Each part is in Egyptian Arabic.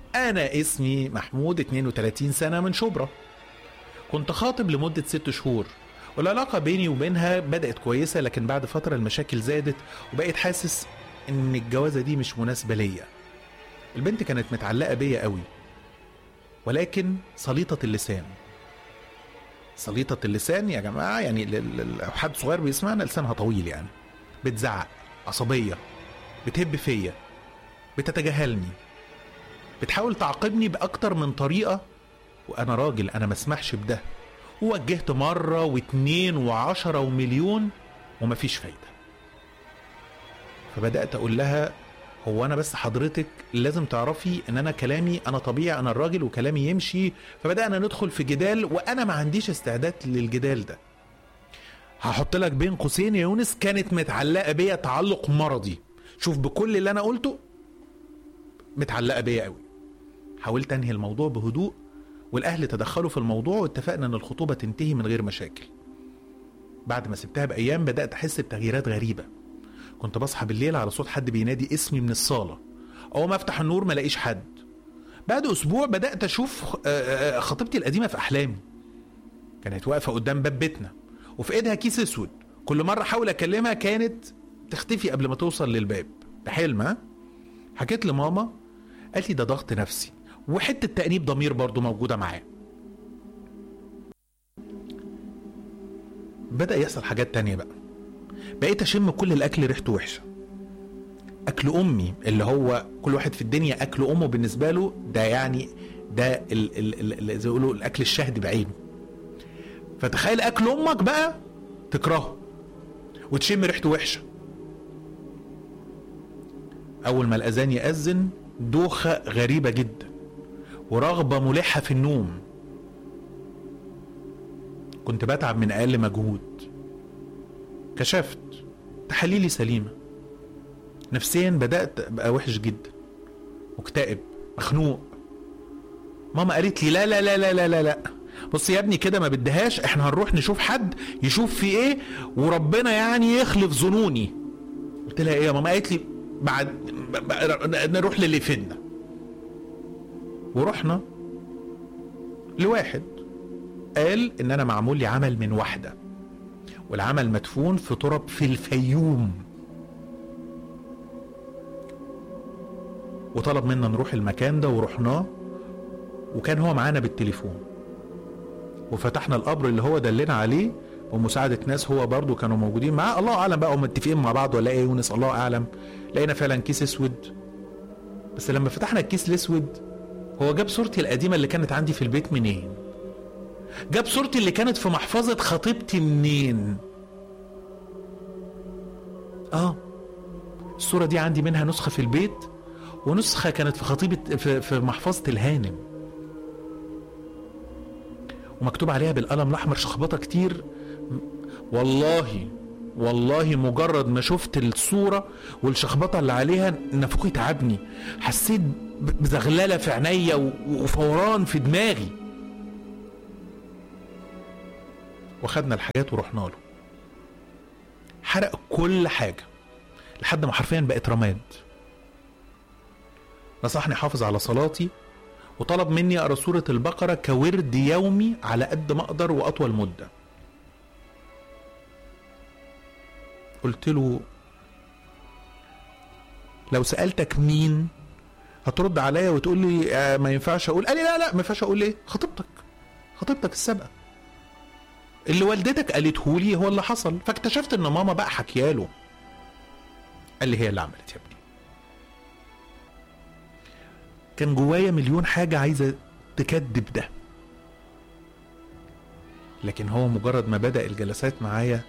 انا اسمي محمود 32 سنه من شبرا كنت خاطب لمده ست شهور والعلاقه بيني وبينها بدات كويسه لكن بعد فتره المشاكل زادت وبقيت حاسس ان الجوازه دي مش مناسبه ليا البنت كانت متعلقه بيا قوي ولكن سليطه اللسان سليطه اللسان يا جماعه يعني لل- لل- لو حد صغير بيسمعنا لسانها طويل يعني بتزعق عصبيه بتهب فيا بتتجاهلني بتحاول تعاقبني باكتر من طريقه وانا راجل انا ما اسمحش بده ووجهت مره واتنين وعشرة ومليون ومفيش فايده فبدات اقول لها هو انا بس حضرتك لازم تعرفي ان انا كلامي انا طبيعي انا الراجل وكلامي يمشي فبدانا ندخل في جدال وانا ما عنديش استعداد للجدال ده هحط لك بين قوسين يا يونس كانت متعلقه بيا تعلق مرضي شوف بكل اللي انا قلته متعلقه بيا قوي حاولت انهي الموضوع بهدوء والاهل تدخلوا في الموضوع واتفقنا ان الخطوبه تنتهي من غير مشاكل بعد ما سبتها بايام بدات احس بتغييرات غريبه كنت بصحى بالليل على صوت حد بينادي اسمي من الصاله اول ما افتح النور ما الاقيش حد بعد اسبوع بدات اشوف آه، آه، خطيبتي القديمه في احلامي كانت واقفه قدام باب بيتنا وفي ايدها كيس اسود كل مره احاول اكلمها كانت تختفي قبل ما توصل للباب ده حلم ها حكيت لماما قالت لي ده ضغط نفسي وحته تانيب ضمير برضو موجوده معاه بدا يحصل حاجات تانية بقى بقيت اشم كل الاكل ريحته وحشه اكل امي اللي هو كل واحد في الدنيا اكل امه بالنسبه له ده يعني ده ال ال ال ال زي ما يقولوا الاكل الشهد بعينه فتخيل اكل امك بقى تكرهه وتشم ريحته وحشه اول ما الاذان ياذن دوخه غريبه جدا ورغبه ملحه في النوم كنت بتعب من اقل مجهود كشفت تحاليلي سليمه نفسيا بدات ابقى وحش جدا مكتئب مخنوق ماما قالت لي لا لا لا لا لا لا, لا. بص يا ابني كده ما بدهاش احنا هنروح نشوف حد يشوف في ايه وربنا يعني يخلف ظنوني قلت لها ايه يا ماما قالت لي بعد ب- ب- نروح للي يفيدنا ورحنا لواحد قال ان انا معمول لي عمل من واحده والعمل مدفون في تراب في الفيوم وطلب منا نروح المكان ده ورحناه وكان هو معانا بالتليفون وفتحنا القبر اللي هو دلنا عليه ومساعدة ناس هو برضو كانوا موجودين معاه الله أعلم بقى هم متفقين مع بعض ولا إيه يونس الله أعلم لقينا فعلا كيس أسود بس لما فتحنا الكيس الأسود هو جاب صورتي القديمة اللي كانت عندي في البيت منين جاب صورتي اللي كانت في محفظة خطيبتي منين اه الصورة دي عندي منها نسخة في البيت ونسخة كانت في خطيبة في, في محفظة الهانم ومكتوب عليها بالقلم الأحمر شخبطة كتير والله والله مجرد ما شفت الصورة والشخبطة اللي عليها نافوخي تعبني حسيت ب- بزغللة في عينيا و- وفوران في دماغي وخدنا الحاجات ورحنا له حرق كل حاجة لحد ما حرفيا بقت رماد نصحني احافظ على صلاتي وطلب مني اقرا سوره البقره كورد يومي على قد ما اقدر واطول مده قلت له لو سالتك مين هترد عليا وتقول لي آه ما ينفعش اقول قال لي لا لا ما ينفعش اقول ايه خطيبتك خطيبتك السابقه اللي والدتك قالته لي هو اللي حصل فاكتشفت ان ماما بقى حكياله قال لي هي اللي عملت يا ابني كان جوايا مليون حاجة عايزة تكذب ده لكن هو مجرد ما بدأ الجلسات معايا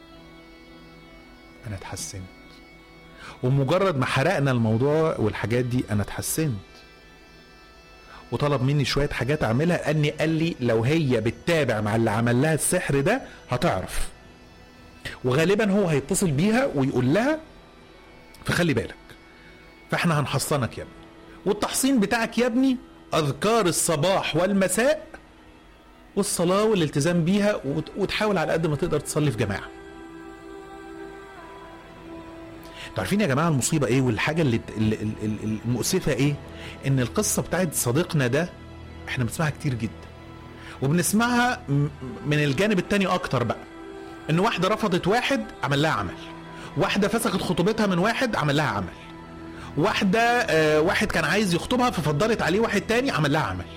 أنا اتحسنت ومجرد ما حرقنا الموضوع والحاجات دي أنا اتحسنت وطلب مني شوية حاجات أعملها لأني قال لي لو هي بتتابع مع اللي عمل لها السحر ده هتعرف وغالبا هو هيتصل بيها ويقول لها فخلي بالك فاحنا هنحصنك يا ابني والتحصين بتاعك يا ابني اذكار الصباح والمساء والصلاه والالتزام بيها وت- وتحاول على قد ما تقدر تصلي في جماعه عارفين يا جماعه المصيبه ايه والحاجه اللي اللي- اللي- المؤسفه ايه ان القصه بتاعت صديقنا ده احنا بنسمعها كتير جدا وبنسمعها م- من الجانب التاني اكتر بقى ان واحده رفضت واحد عمل لها عمل واحده فسخت خطوبتها من واحد عمل لها عمل واحده آه واحد كان عايز يخطبها ففضلت عليه واحد تاني عمل لها عمل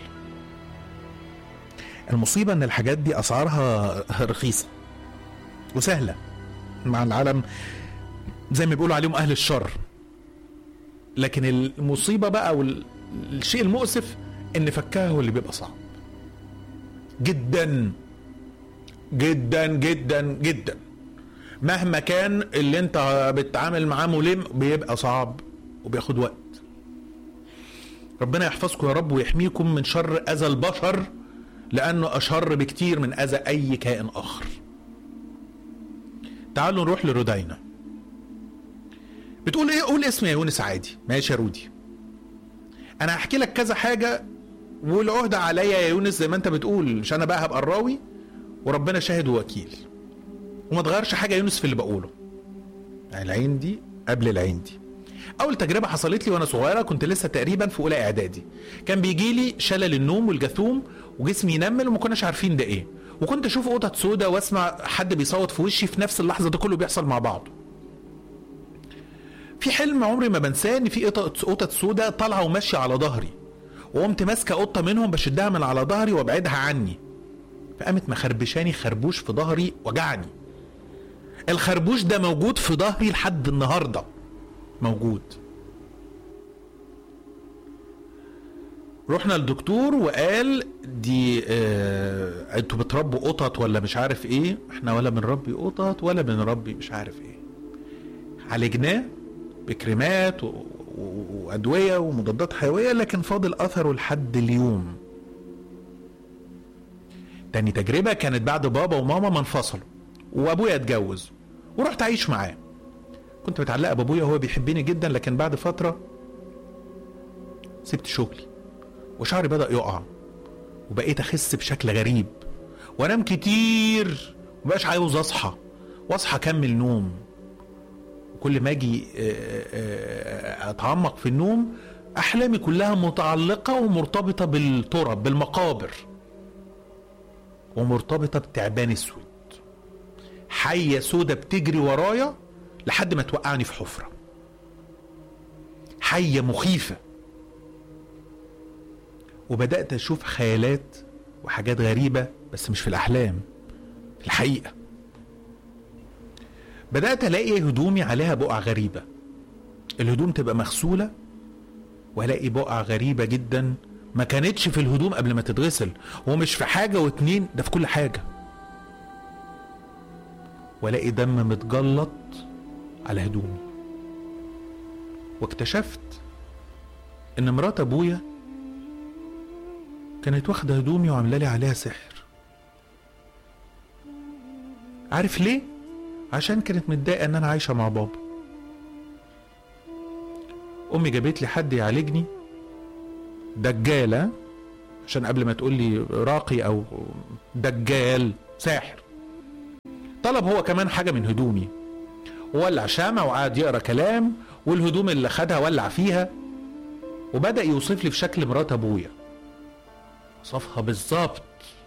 المصيبه ان الحاجات دي اسعارها رخيصه وسهله مع العالم زي ما بيقولوا عليهم اهل الشر لكن المصيبه بقى والشيء المؤسف ان فكها هو اللي بيبقى صعب جدا جدا جدا جدا مهما كان اللي انت بتتعامل معاه ملم بيبقى صعب وبياخد وقت ربنا يحفظكم يا رب ويحميكم من شر اذى البشر لانه اشر بكتير من اذى اي كائن اخر تعالوا نروح لرودينا بتقول ايه قول اسم يا يونس عادي ماشي يا رودي انا هحكي لك كذا حاجه والعهده عليا يا يونس زي ما انت بتقول مش انا بقى هبقى الراوي وربنا شاهد ووكيل وما تغيرش حاجه يا يونس في اللي بقوله يعني العين دي قبل العين دي اول تجربه حصلت لي وانا صغيره كنت لسه تقريبا في اولى اعدادي كان بيجي لي شلل النوم والجاثوم وجسمي ينمل وما كناش عارفين ده ايه وكنت اشوف قطط سودا واسمع حد بيصوت في وشي في نفس اللحظه ده كله بيحصل مع بعضه في حلم عمري ما بنساه ان في قطط قطط سودا طالعه وماشيه على ظهري وقمت ماسكه قطه منهم بشدها من على ظهري وابعدها عني فقامت مخربشاني خربوش في ظهري وجعني الخربوش ده موجود في ظهري لحد النهارده موجود رحنا للدكتور وقال دي اه انتوا بتربوا قطط ولا مش عارف ايه احنا ولا بنربي قطط ولا بنربي مش عارف ايه عالجناه بكريمات و... و... وادويه ومضادات حيويه لكن فاضل اثره لحد اليوم تاني تجربه كانت بعد بابا وماما ما انفصلوا وابويا اتجوز ورحت اعيش معاه كنت متعلقه بابويا وهو بيحبني جدا لكن بعد فتره سبت شغلي وشعري بدا يقع وبقيت اخس بشكل غريب وانام كتير ومبقاش عاوز اصحى واصحى اكمل نوم كل ما اجي اتعمق في النوم احلامي كلها متعلقه ومرتبطه بالتراب بالمقابر ومرتبطه بتعبان اسود حيه سودة بتجري ورايا لحد ما توقعني في حفره حيه مخيفه وبدات اشوف خيالات وحاجات غريبه بس مش في الاحلام في الحقيقه بدات الاقي هدومي عليها بقع غريبه الهدوم تبقى مغسوله والاقي بقع غريبه جدا ما كانتش في الهدوم قبل ما تتغسل ومش في حاجه واتنين ده في كل حاجه والاقي دم متجلط على هدومي واكتشفت ان مرات ابويا كانت واخده هدومي وعامله لي عليها سحر عارف ليه عشان كانت متضايقه ان انا عايشه مع بابا امي جابت لي حد يعالجني دجاله عشان قبل ما تقول لي راقي او دجال ساحر طلب هو كمان حاجه من هدومي وولع شمع وقعد يقرا كلام والهدوم اللي خدها ولع فيها وبدا يوصف لي في شكل مرات ابويا وصفها بالظبط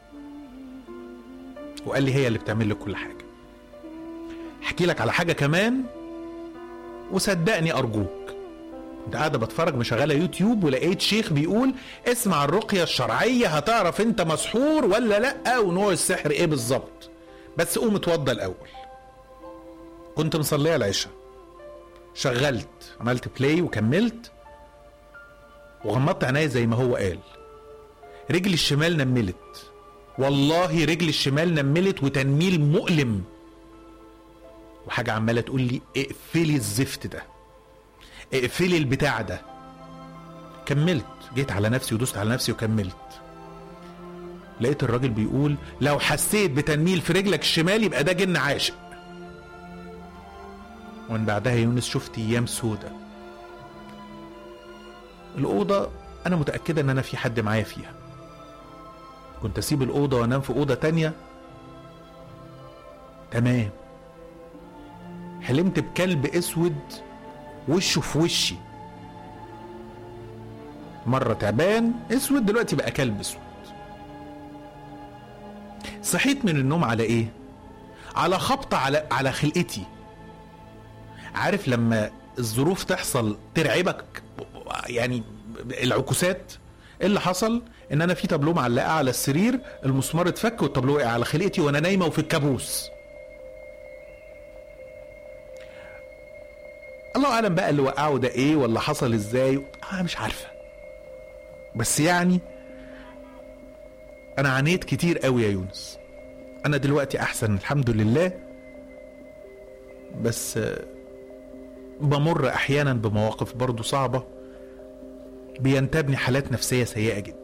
وقال لي هي اللي بتعمل لي كل حاجه احكي لك على حاجه كمان وصدقني ارجوك كنت قاعده بتفرج مشغله يوتيوب ولقيت شيخ بيقول اسمع الرقيه الشرعيه هتعرف انت مسحور ولا لا ونوع السحر ايه بالظبط بس قوم اتوضى الاول كنت مصليه العشاء شغلت عملت بلاي وكملت وغمضت عينيا زي ما هو قال رجلي الشمال نملت والله رجلي الشمال نملت وتنميل مؤلم وحاجة عمالة تقول لي اقفلي الزفت ده اقفلي البتاع ده كملت جيت على نفسي ودوست على نفسي وكملت لقيت الراجل بيقول لو حسيت بتنميل في رجلك الشمال يبقى ده جن عاشق ومن بعدها يونس شفت ايام سودة الأوضة أنا متأكدة إن أنا في حد معايا فيها كنت أسيب الأوضة وأنام في أوضة تانية تمام حلمت بكلب أسود وشه في وشي مرة تعبان اسود دلوقتي بقى كلب اسود صحيت من النوم على ايه على خبطة على على خلقتي عارف لما الظروف تحصل ترعبك يعني العكوسات إيه اللي حصل ان انا في تابلو معلقه على السرير المسمار اتفك والتابلو وقع على خلقتي وانا نايمه وفي الكابوس الله اعلم بقى اللي وقعه ده ايه ولا حصل ازاي انا مش عارفه بس يعني انا عانيت كتير قوي يا يونس انا دلوقتي احسن الحمد لله بس آه، بمر احيانا بمواقف برضو صعبه بينتابني حالات نفسيه سيئه جدا